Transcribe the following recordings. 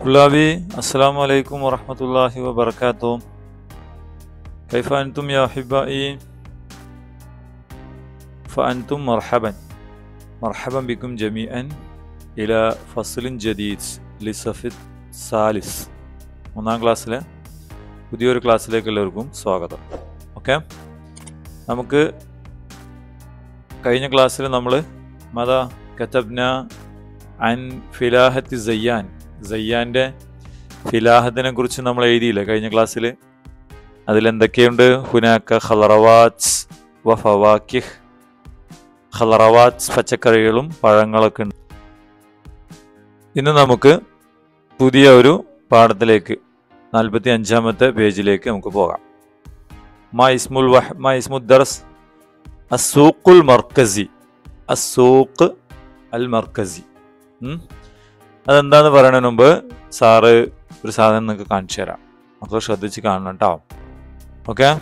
طلابي السلام عليكم ورحمة الله وبركاته كيف أنتم يا أحبائي فأنتم مرحبا مرحبا بكم جميعا إلى فصل جديد لصف الثالث ഒന്നാം ക്ലാസ്സിലെ പുതിയൊരു ക്ലാസ്സിലേക്ക് എല്ലാവർക്കും സ്വാഗതം ഓക്കെ നമുക്ക് കഴിഞ്ഞ ക്ലാസ്സിൽ നമ്മൾ മത കത്തബ്ന അൻ ഫിലാഹത്തി സയ്യാൻ സയ്യാൻ്റെ ഫിലാഹത്തിനെ കുറിച്ച് നമ്മൾ എഴുതിയില്ല കഴിഞ്ഞ ക്ലാസ്സിൽ അതിലെന്തൊക്കെയുണ്ട് ഹുനാക്ക ഖലറവാറ്റ്സ് വ ഫവാക്കിഹ് ഖലറവാറ്റ്സ് പച്ചക്കറികളും പഴങ്ങളൊക്കെ ഉണ്ട് ഇന്ന് നമുക്ക് പുതിയ ഒരു പാഠത്തിലേക്ക് നാൽപ്പത്തി അഞ്ചാമത്തെ പേജിലേക്ക് നമുക്ക് പോകാം മാ ഇസ്മുൽ വഹ് മാ ഇസ്മുദ്ദർസ് അസൂഖുൽ മർക്കസി അസൂഖ് അൽ മർക്കസി ഉം? അതെന്താന്ന് പറയുന്നതിന് മുമ്പ് സാറ് ഒരു സാധനം നിങ്ങൾക്ക് കാണിച്ചു തരാം മക്കൾ ശ്രദ്ധിച്ച് കാണണം കേട്ടോ ഓക്കെ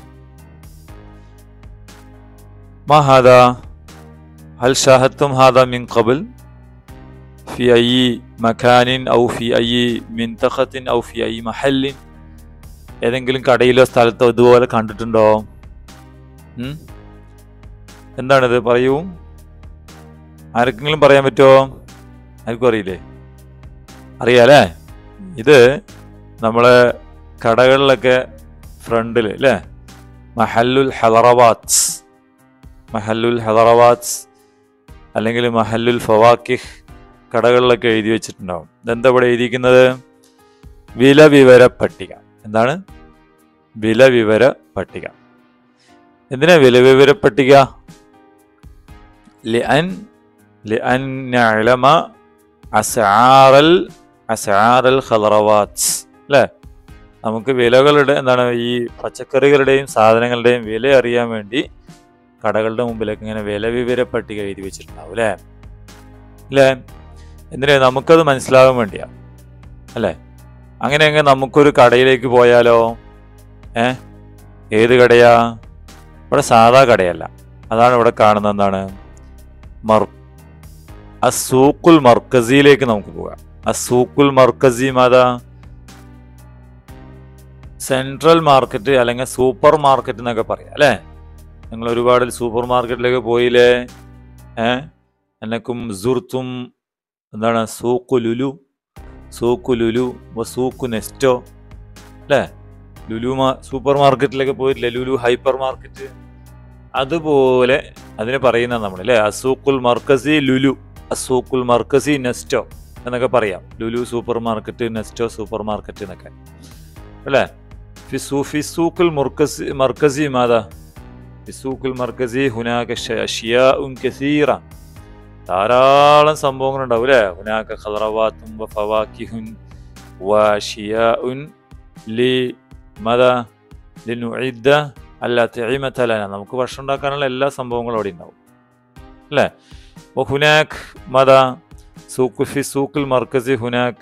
ما هذا هل شاهدتم هذا من قبل في أي مكان أو في أي منطقة أو في أي محل ഏതെങ്കിലും കടയിലോ സ്ഥലത്തോ ഇതുപോലെ കണ്ടിട്ടുണ്ടോ ഉം? എന്താണിത് പറയൂ ആർക്കെങ്കിലും പറയാൻ പറ്റുമോ ആർക്കും അറിയില്ലേ അറിയാലേ ഇത് നമ്മളെ കടകളിലൊക്കെ ഫ്രണ്ടിൽ അല്ലേ മഹല്ലുൽ ഹലറവാത്സ് മഹല്ലുൽ ഹലറവാത്സ് അല്ലെങ്കിൽ മഹല്ലുൽ ഫവാക്കിഹ് കടകളിലൊക്കെ എഴുതി വെച്ചിട്ടുണ്ടാവും ഇതെന്താ ഇവിടെ എഴുതിയിരിക്കുന്നത് വില വിവര പട്ടിക എന്താണ് വില വിവര പട്ടിക എന്തിനാ വില വിവര പട്ടിക لأن لأن نعلم أسعار ال أسعار الخضروات അല്ലേ നമുക്ക് വിലകളുടെ എന്താണ് ഈ പച്ചക്കറികളുടെയും സാധനങ്ങളുടെയും വില അറിയാൻ വേണ്ടി കടകളുടെ മുമ്പിലൊക്കെ ഇങ്ങനെ വില വിവര പട്ടിക എഴുതി വെച്ചിട്ടുണ്ടാവും അല്ലേ അല്ലേ എന്തിനാ നമുക്കത് മനസ്സിലാകാൻ വേണ്ടിയാ അല്ലേ അങ്ങനെയെങ്കിൽ നമുക്കൊരു കടയിലേക്ക് പോയാലോ ഏ ഏത് കടയാ ഇവിടെ സാധാ കടയല്ല അതാണ് ഇവിടെ കാണുന്നത് എന്താണ് മർ അസൂക്കുൽ മർക്കസിയിലേക്ക് നമുക്ക് പോകാം അസൂക്കുൽ മർക്കസി മാതാ സെൻട്രൽ മാർക്കറ്റ് അല്ലെങ്കിൽ സൂപ്പർ മാർക്കറ്റ് എന്നൊക്കെ പറയാം അല്ലേ നിങ്ങൾ ഒരുപാട് സൂപ്പർ മാർക്കറ്റിലേക്ക് പോയില്ലേ ഏ എനക്കും സുർത്തും എന്താണ് സൂക്കു ലുലു സൂക്കു ലുലു സൂക്കു നെസ്റ്റോ അല്ലേ ലുലു മാ സൂപ്പർ മാർക്കറ്റിലൊക്കെ പോയിട്ടില്ലേ ലുലു ഹൈപ്പർ മാർക്കറ്റ് അതുപോലെ അതിന് പറയുന്ന നമ്മൾ അല്ലേ അസൂക്കുൽ മർക്കസി ലുലു അസൂക്കുൽ മർക്കസി നെസ്റ്റോ എന്നൊക്കെ പറയാം Lulu supermarket Nesto supermarket എന്നൊക്കെ അല്ലേ ഫിസു ഫിസൂക്കുൽ മുർക്കസി മർക്കസി മാതാ ഫിസൂക്കുൽ മർക്കസി ഹുനാക അഷിയാഉൻ കസീറ ധാരാളം സംഭവങ്ങളുണ്ടാവും അല്ലേ ഹുനാക ഖലറവാത്തും വ ഫവാക്കിഹുൻ വ ഷിയാഉൻ ലി മത ലിനുഇദ്ദ അല്ല തെളിമത്തലന നമുക്ക് ഭക്ഷണം ഉണ്ടാക്കാനുള്ള എല്ലാ സംഭവങ്ങളും അവിടെ ഉണ്ടാവും അല്ലേ അപ്പോൾ ഹുനാഖ് മത സൂക്ക് ഫി സൂക്കിൽ മർക്കസി ഹുനാക്ക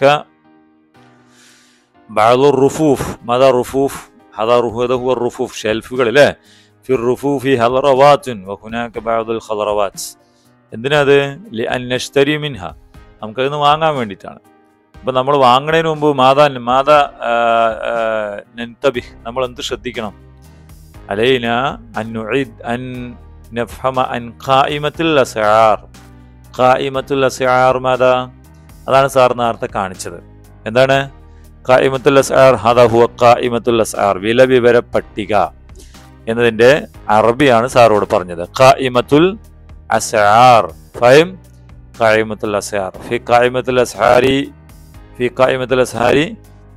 ബാദുർ റുഫൂഫ് മത റുഫൂഫ് ഹദ റുഹദ ഹുവ റുഫൂഫ് ഷെൽഫുകൾ അല്ലേ ഫി റുഫൂഫി ഹലറവാത്തുൻ വ ഹുനാക്ക ബാദുൽ ഖലറവാത്ത് എന്തിനാ അത് ലി അന്നഷ്തരി മിൻഹ നമുക്കതിന്ന് വാങ്ങാൻ വേണ്ടിയിട്ടാണ് അപ്പം നമ്മൾ വാങ്ങണതിന് മുമ്പ് മാതാ മാതാ നെൻതബിഹ് നമ്മൾ എന്ത് ശ്രദ്ധിക്കണം علينا أن نعيد أن نفهم عن قائمة الأسعار قائمة الأسعار ماذا അതാണ് സാർ നേരത്തെ കാണിച്ചത് എന്താണ് കായിമത്തുൽ അസ്ആർ ഹദ ഹുവ കായിമത്തുൽ അസ്ആർ വില വിവര പട്ടിക എന്നതിന്റെ അറബിയാണ് സാറോട് പറഞ്ഞത് കായിമത്തുൽ അസ്ആർ ഫൈം കായിമത്തുൽ അസ്ആർ ഫി കായിമത്തുൽ അസ്ഹാരി ഫി കായിമത്തുൽ അസ്ഹാരി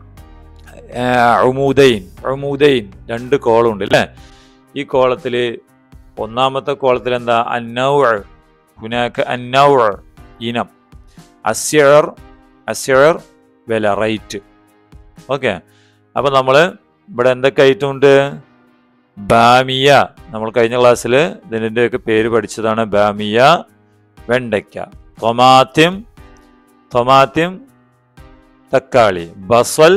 ഉമൂദൈൻ ഉമൂദൈൻ രണ്ട് കോളുണ്ട് അല്ലേ ഈ കോളത്തിൽ ഒന്നാമത്തെ കോളത്തിൽ എന്താ അന്നൗർ ഹുനാക്ക് അന്നൗർ ഇനം അസ്യർ അസ്യർ വില റേറ്റ് ഓക്കെ അപ്പം നമ്മൾ ഇവിടെ എന്തൊക്കെ ഐറ്റം ഉണ്ട് ബാമിയ നമ്മൾ കഴിഞ്ഞ ക്ലാസ്സിൽ ഇതിൻ്റെയൊക്കെ പേര് പഠിച്ചതാണ് ബാമിയ വെണ്ടയ്ക്ക ടൊമാത്യം ടൊമാത്യം തക്കാളി ബസൽ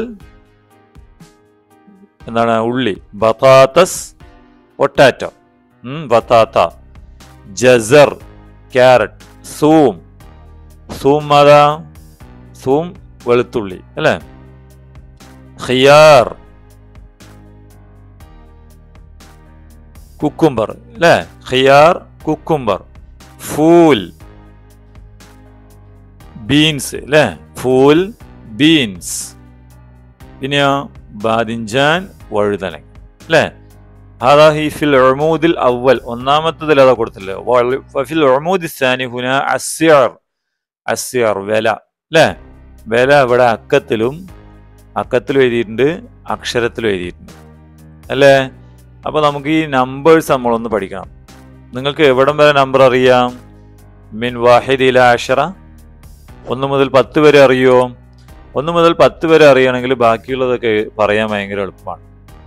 എന്താണ് ഉള്ളി ബത്താത്തസ് പൊട്ടാറ്റോ ബത്താത്ത ജസർ ക്യാരറ്റ് സൂം സൂം അതാ സൂം വെളുത്തുള്ളി അല്ലേ ഖിയാർ കുക്കുംബർ അല്ലേ ഖിയാർ കുക്കുംബർ ഫൂൽ ബീൻസ് അല്ലേ ഫൂൽ ബീൻസ് പിന്നെയോ ബാദിഞ്ചാൻ വഴുതനങ്ങ അല്ലേ هذا هي في العمود الأول ഒന്നാമത്തതിൽ അതാ കൊടുത്തില്ലേ وفي العمود الثاني هنا السعر السعر വില അല്ലേ വില ഇവിടെ അക്കത്തിലും അക്കത്തിലും എഴുതിയിട്ടുണ്ട് അക്ഷരത്തിലും എഴുതിയിട്ടുണ്ട് അല്ലേ അപ്പൊ നമുക്ക് ഈ നമ്പേഴ്സ് നമ്മളൊന്ന് പഠിക്കണം നിങ്ങൾക്ക് എവിടം വരെ നമ്പർ അറിയാം മിൻ വാഹിദ് ഇല അഷറ ഒന്ന് മുതൽ പത്ത് വരെ അറിയോ ഒന്ന് മുതൽ പത്ത് വരെ അറിയണമെങ്കിൽ ബാക്കിയുള്ളതൊക്കെ പറയാൻ ഭയങ്കര എളുപ്പമാണ്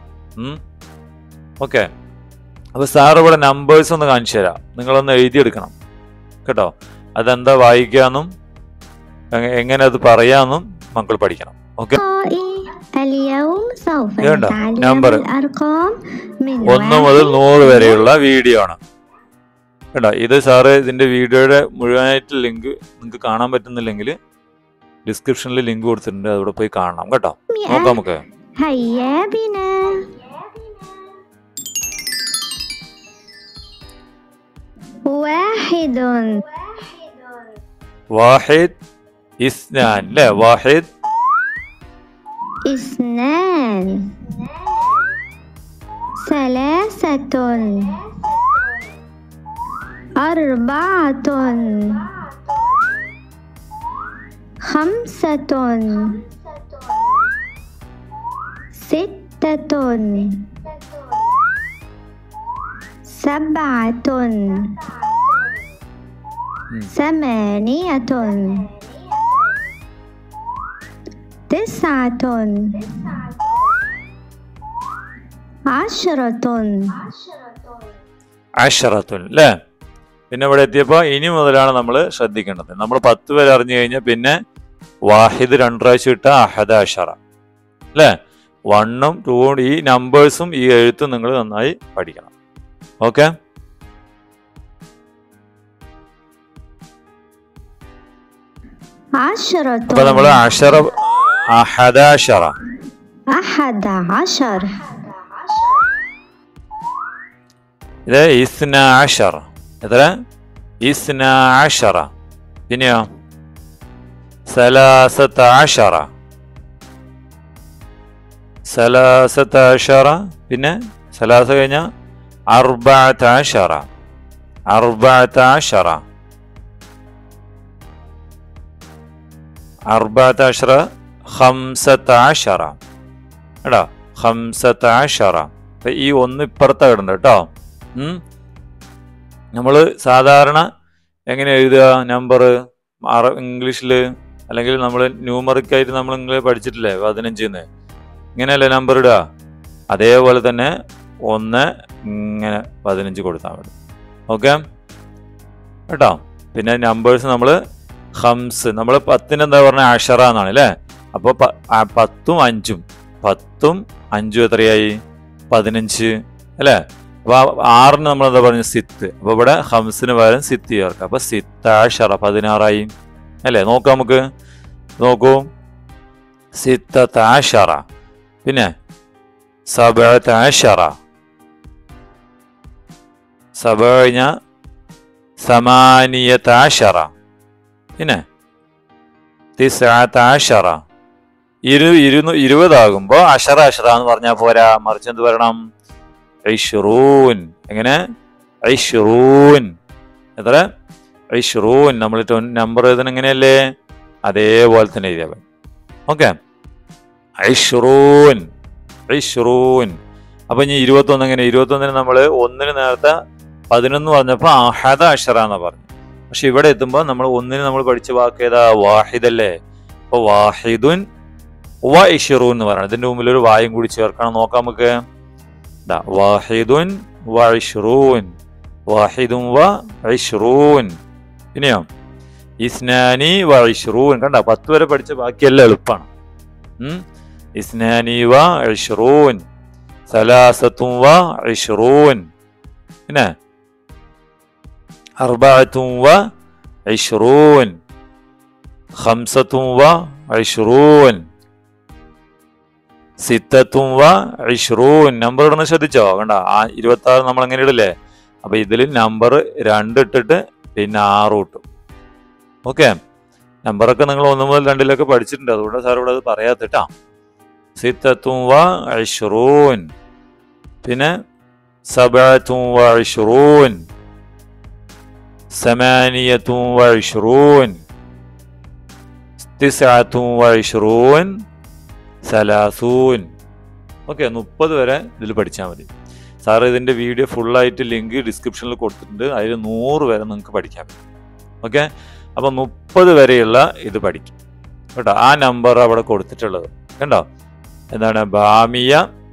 ഓക്കെ അപ്പൊ സാർ ഇവിടെ നമ്പേഴ്സ് ഒന്ന് കാണിച്ചു തരാം നിങ്ങളൊന്ന് എഴുതിയെടുക്കണം കേട്ടോ അതെന്താ വായിക്കാന്നും എങ്ങ- എങ്ങനെ അത് പറയാന്നും മക്കൾ പഠിക്കണം ഓക്കെ اليوم سوف يلا، نتعلم نمبر. الأرقام من ഒന്ന് واحد മുതൽ നൂറ് വരെയുള്ള വീഡിയോ ആണ് കേട്ടോ ഇത് സാറ് ഇതിന്റെ വീഡിയോയുടെ മുഴുവനായിട്ട് ലിങ്ക് നിങ്ങൾക്ക് കാണാൻ പറ്റുന്നില്ലെങ്കിൽ ഡിസ്ക്രിപ്ഷനിൽ ലിങ്ക് കൊടുത്തിട്ടുണ്ട് അവിടെ പോയി കാണണം കേട്ടോ നോക്കാം നമുക്ക് هيا بنا واحد വാഹിദ് ഇസ്നാൻ അല്ലേ വാഹിദ് اثنان ثلاثة أربعة خمسة ستة سبعة ഉം. ثمانية تسعة عشرة അഷറത്തുൻ അല്ലേ പിന്നെ ഇവിടെ എത്തിയപ്പോൾ ഇനി മുതലാണ് നമ്മൾ ശ്രദ്ധിക്കേണ്ടത് നമ്മൾ പത്ത് വരെ അറിഞ്ഞു കഴിഞ്ഞാൽ പിന്നെ വാഹിദ് രണ്ട് പ്രാവശ്യം ഇട്ട അഹദ അഷറ അല്ലേ വണ്ണും ടൂവും ഈ നമ്പേഴ്സും ഈ എഴുത്തും നിങ്ങൾ നന്നായി പഠിക്കണം ഓക്കെ عشرة അപ്പൊ നമ്മൾ അഷറ അഹദ അഷറ أحد عشر ഇത് ഇസ്ന അഷറ എത്ര ഇസ്ന അഷറ പിന്നെയോ സലാസത്ത അഷറ സലാസത്ത അഷറ പിന്നെ സലാസ കഴിഞ്ഞ അർബഅത്ത അഷറ അർബഅത്ത അഷറ അർബഅത്ത അഷറ ഖംസത്ത അഷറ എടാ ഖംസത്ത അഷറ അപ്പൊ ഈ ഒന്ന് ഇപ്പുറത്താ കിടണ്ട് കേട്ടോ നമ്മൾ സാധാരണ എങ്ങനെ എഴുതുക നമ്പർ ഇംഗ്ലീഷിൽ അല്ലെങ്കിൽ നമ്മൾ ന്യൂമറിക്കായിട്ട് നമ്മൾ ഇങ്ങനെ പഠിച്ചിട്ടില്ലേ പതിനഞ്ചിന്ന് ഇങ്ങനെയല്ലേ നമ്പർ ഇടുക അതേപോലെ തന്നെ ഒന്ന് ഇങ്ങനെ പതിനഞ്ച് കൊടുത്താൽ മതി ഓക്കെ കേട്ടോ പിന്നെ നമ്പേഴ്സ് നമ്മൾ ഹംസ് നമ്മൾ പത്തിന് എന്താ പറഞ്ഞ അഷറ എന്നാണ് അല്ലേ അപ്പോൾ പത്തും അഞ്ചും പത്തും അഞ്ചും എത്രയായി പതിനഞ്ച് അല്ലേ അപ്പൊ ആ ആറിന് നമ്മൾ എന്താ പറഞ്ഞ സിത്ത് അപ്പൊ ഇവിടെ ഹംസിന് പകരം സിത്ത് ചേർക്കാം അപ്പൊ സിത്താഷറ പതിനാറായി അല്ലേ നോക്കാം നമുക്ക് നോക്കൂ സിത്താഷറ പിന്നെ സബത്താഷറ സബ കഴിഞ്ഞ സമാനിയത്താഷറ പിന്നെ തിസാത്താഷറ ഇരു ഇരുന്നു ഇരുപതാകുമ്പോ അഷറ അഷറ എന്ന് പറഞ്ഞാൽ പോരാ മറിച്ച് എന്ത് പറയണം ഐഷറൂൻ എങ്ങനെ ഐഷറൂൻ എത്ര ഐഷറൂൻ നമ്മൾ നമ്പർ എഴുതുന്ന എങ്ങനെയല്ലേ അതേപോലെ തന്നെ എഴുതിയാൽ മതി ഓക്കെ ഐഷറൂൻ ഐഷറൂൻ അപ്പൊ ഇനി ഇരുപത്തൊന്ന് എങ്ങനെ ഇരുപത്തൊന്നിന് നമ്മൾ ഒന്നിന് നേരത്തെ പതിനൊന്ന് പറഞ്ഞപ്പോൾ അഹദ അഷറ എന്ന് പറഞ്ഞു പക്ഷെ ഇവിടെ എത്തുമ്പോൾ നമ്മൾ ഒന്നിന് നമ്മൾ പഠിച്ച വാക്ക് ഏതാ വാഹിദ് അല്ലേ അപ്പൊ വാഹിദുൻ വ ഇഷറൂൻ എന്ന് പറയണം ഇതിന്റെ മുമ്പിൽ ഒരു വായും കൂടി ചേർക്കണം നോക്കാം നമുക്ക് ദാ വാഹിദുൻ വ ഇഷ്റൂൻ വാഹിദുൻ വ ഇഷ്റൂൻ പിന്നെയോ ഇസ്നാനി വ ഇഷ്റൂൻ കണ്ട പത്ത് വരെ പഠിച്ച ബാക്കിയെല്ലാം എളുപ്പമാണ് ഉം? ഇസ്നാനി വ ഇഷ്റൂൻ സലാസത്തും വ ഇഷ്റൂൻ പിന്നെ അർബഅത്തും വ ഇഷ്റൂൻ ഖംസത്തും വ ഇഷ്റൂൻ സിത്തത്തും വ ഇഷ്റൂൻ നമ്പർ ഇടുന്ന ശ്രദ്ധിച്ചോ കണ്ട ആ ഇരുപത്തി ആറ് നമ്മൾ എങ്ങനെ ഇടില്ലേ അപ്പൊ ഇതിൽ നമ്പർ രണ്ട് ഇട്ടിട്ട് പിന്നെ ആറ് ഇട്ടു ഓക്കെ നമ്പറൊക്കെ നിങ്ങൾ ഒന്ന് മുതൽ രണ്ടിലൊക്കെ പഠിച്ചിട്ടുണ്ട് അതുകൊണ്ട് സാർ ഇവിടെ അത് പറയാത്തിട്ടാ സിത്തത്തും വ ഇഷ്റൂൻ പിന്നെ സബഅത്തും വ ഇഷ്റൂൻ സമാനിയത്തും വ ഇഷ്റൂൻ തിസ്അത്തും വ ഇഷ്റൂൻ സലാസൂൻ ഓക്കെ മുപ്പത് വരെ ഇതിൽ പഠിച്ചാൽ മതി സാർ ഇതിൻ്റെ വീഡിയോ ഫുള്ളായിട്ട് ലിങ്ക് ഡിസ്ക്രിപ്ഷനിൽ കൊടുത്തിട്ടുണ്ട് അതിൽ നൂറ് വരെ നിങ്ങൾക്ക് പഠിക്കാൻ പറ്റും ഓക്കെ അപ്പം മുപ്പത് വരെയുള്ള ഇത് പഠിക്കും കേട്ടോ ആ നമ്പർ അവിടെ കൊടുത്തിട്ടുള്ളത് കണ്ടോ എന്താണ് ബാമിയ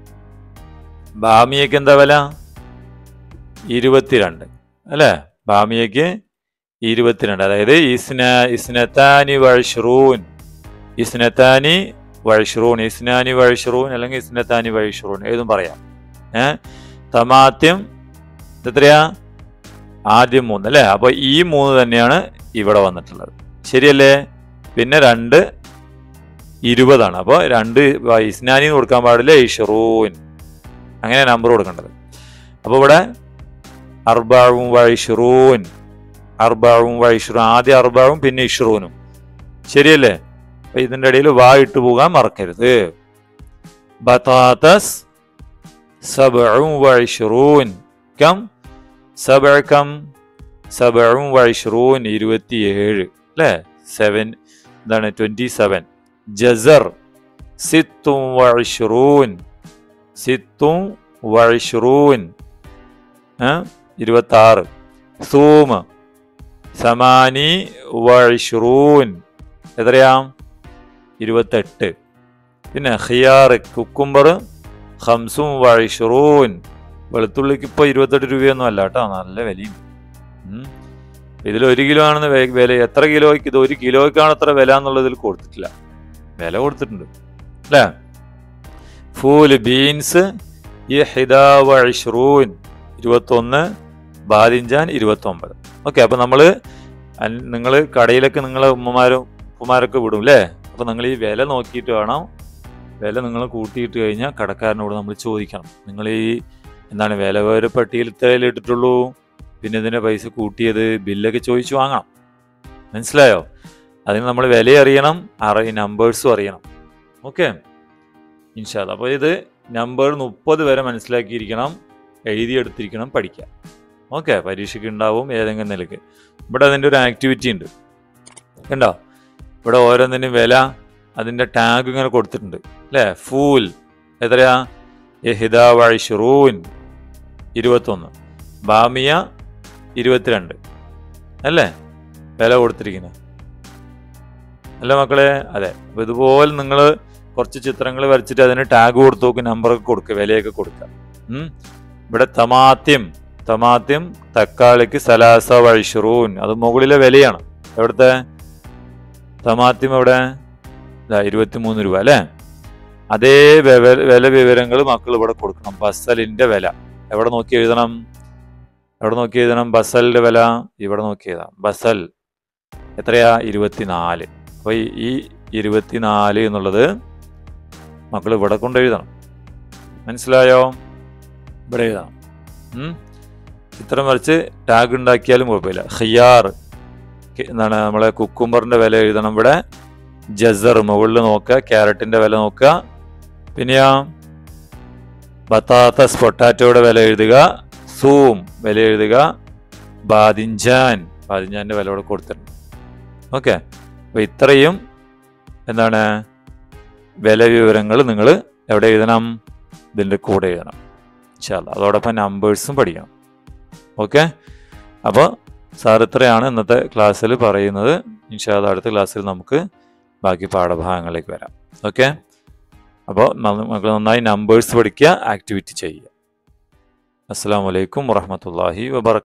ബാമിയക്ക് എന്താ വില ഇരുപത്തിരണ്ട് അല്ലേ ബാമിയക്ക് ഇരുപത്തിരണ്ട് അതായത് ഇസ്ന ഇസ്നത്താനി വഴിഷ്റൂൻ ഇസ്നത്താനി വഴിഷ്റൂൻ ഇസ്നാനി വഴിഷ്റൂൻ അല്ലെങ്കിൽ ഇസ്നത്താനി വഴിഷ്റൂൻ ഏതും പറയാം ഏ തമാത്യം എത്രയാ ആദ്യം മൂന്ന് അല്ലേ അപ്പൊ ഈ മൂന്ന് തന്നെയാണ് ഇവിടെ വന്നിട്ടുള്ളത് ശരിയല്ലേ പിന്നെ രണ്ട് ഇരുപതാണ് അപ്പോൾ രണ്ട് ഇസ്നാനി എന്ന് കൊടുക്കാൻ പാടില്ല ഇഷറൂൻ അങ്ങനെ നമ്പർ കൊടുക്കേണ്ടത് അപ്പോൾ ഇവിടെ അർബാവും വൈഷറൂൻ അർബാവും വൈഷറൂൻ ആദ്യം അർബാവും പിന്നെ ഇഷറൂനും ശരിയല്ലേ അപ്പൊ ഇതിന്റെ ഇടയിൽ വാ ഇട്ട് പോകാൻ മറക്കരുത് ബത്താത്തസ് സബഉം വൈഷറൂൻ കം സബഅ കം സബഉം വൈഷറൂൻ ഇരുപത്തിയേഴ് അല്ലേ സെവൻ എന്താണ് ട്വന്റി സെവൻ ജസർ സിത്തും വൈഷറൂൻ സിത്തും വൈഷറൂൻ ഇരുപത്തി ആറ് സൂമ് സമാനി വൈഷറൂൻ എത്രയാ ഇരുപത്തെട്ട് പിന്നെ ഖിയാർ കുക്കുംബർ ഹംസും വൈഷറൂൻ വെളുത്തുള്ളിക്ക് ഇപ്പോൾ ഇരുപത്തെട്ട് രൂപയൊന്നും അല്ല കേട്ടോ നല്ല വിലയും ഉം. ഇതിൽ ഒരു കിലോ ആണെന്ന് വെ- വില എത്ര കിലോയ്ക്ക് ഇത് ഒരു കിലോയ്ക്കാണ് എത്ര വില എന്നുള്ളത് ഇതിൽ കൊടുത്തിട്ടില്ല വില കൊടുത്തിട്ടുണ്ട് അല്ലേ ഫൂല് ബീൻസ് വൈഷറൂൻ ഇരുപത്തൊന്ന് ബാദിഞ്ചാൻ ഇരുപത്തൊമ്പത് ഓക്കെ അപ്പൊ നമ്മള് നിങ്ങൾ കടയിലൊക്കെ നിങ്ങളെ ഉമ്മമാരും ഉപ്പമാരൊക്കെ വിടും അല്ലേ അപ്പൊ നിങ്ങൾ ഈ വില നോക്കിയിട്ട് വേണം വില നിങ്ങൾ കൂട്ടിയിട്ട് കഴിഞ്ഞാൽ കടക്കാരനോട് നമ്മൾ ചോദിക്കണം നിങ്ങൾ ഈ എന്താണ് വില വേറെ പട്ടികയിൽ ഇത്രയല്ലേ ഇട്ടിട്ടുള്ളൂ പിന്നെ ഇതിന്റെ പൈസ കൂട്ടിയത് ബില്ലൊക്കെ ചോദിച്ചു വാങ്ങണം മനസ്സിലായോ അതിന് നമ്മൾ വില അറിയണം അറി നമ്പേഴ്സും അറിയണം ഓക്കെ ഇൻഷാല്ല അപ്പോൾ ഇത് നമ്പർ മുപ്പത് വരെ മനസ്സിലാക്കിയിരിക്കണം എഴുതിയെടുത്തിരിക്കണം പഠിക്കാം ഓക്കെ പരീക്ഷയ്ക്ക് ഉണ്ടാവും ഏതെങ്കിലും നിലയ്ക്ക് ഇവിടെ അതിൻ്റെ ഒരു ആക്ടിവിറ്റി ഉണ്ട് കണ്ടോ ഇവിടെ ഓരോന്നിനും വില അതിൻ്റെ ടാഗ് ഇങ്ങനെ കൊടുത്തിട്ടുണ്ട് അല്ലേ ഫൂൽ എത്രയാ യഹിദ വഴിഷറൂൻ ഇരുപത്തൊന്ന് ബാമിയ ഇരുപത്തിരണ്ട് അല്ലേ വില കൊടുത്തിരിക്കുന്നത് അല്ലേ മക്കളെ അതെ അപ്പൊ ഇതുപോലെ നിങ്ങൾ കുറച്ച് ചിത്രങ്ങൾ വരച്ചിട്ട് അതിന് ടാഗ് കൊടുത്തു നോക്കി നമ്പറൊക്കെ കൊടുക്കുക വിലയൊക്കെ കൊടുക്കുക ഉം. ഇവിടെ തമാത്യം തമാത്യം തക്കാളിക്ക് സലാസ വഴിഷറൂൻ അത് മുകളിലെ വിലയാണ് എവിടുത്തെ തമാത്യം എവിടെ ഇതാ ഇരുപത്തിമൂന്ന് രൂപ അല്ലേ അതേ വെവ- വില വിവരങ്ങൾ മക്കൾ ഇവിടെ കൊടുക്കണം ബസലിന്റെ വില എവിടെ നോക്കി എഴുതണം എവിടെ നോക്കി എഴുതണം ബസലിന്റെ വില ഇവിടെ നോക്കി എഴുതാം ബസൽ എത്രയാ ഇരുപത്തിനാല് അപ്പൊ ഈ- ഈ ഇരുപത്തിനാല് എന്നുള്ളത് മക്കൾ ഇവിടെ കൊണ്ട് എഴുതണം മനസ്സിലായോ ഇവിടെ എഴുതാം ഉം? ചിത്രം വരച്ച് ടാഗ് ഉണ്ടാക്കിയാലും കുഴപ്പമില്ല ഖിയാർ ക- എന്താണ് നമ്മളെ കുക്കുംബറിന്റെ വില എഴുതണം ഇവിടെ ജസർ മുകളിൽ നോക്കുക ക്യാരറ്റിന്റെ വില നോക്കുക പിന്നെയാ ബത്താത്തസ് പൊട്ടാറ്റോയുടെ വില എഴുതുക സൂം വില എഴുതുക ബാദിഞ്ചാൻ ബാദിഞ്ചാന്റെ വില ഇവിടെ കൊടുത്തിട്ടുണ്ട് ഓക്കെ അപ്പൊ ഇത്രയും എന്താണ് വില വിവരങ്ങൾ നിങ്ങൾ എവിടെ എഴുതണം ഇതിൻ്റെ കൂടെ എഴുതണം ഇൻഷാല്ല അതോടൊപ്പം നമ്പേഴ്സും പഠിക്കണം ഓക്കെ അപ്പോൾ സാർ ഇത്രയാണ് ഇന്നത്തെ ക്ലാസ്സിൽ പറയുന്നത് ഇൻഷാല്ല അടുത്ത ക്ലാസ്സിൽ നമുക്ക് ബാക്കി പാഠഭാഗങ്ങളിലേക്ക് വരാം ഓക്കെ അപ്പോൾ നമുക്ക് നന്നായി നമ്പേഴ്സ് പഠിക്കുക ആക്ടിവിറ്റി ചെയ്യുക അസ്സാം വലൈക്കും വറഹമത്തല്ലാഹി വബർക്കാത്തു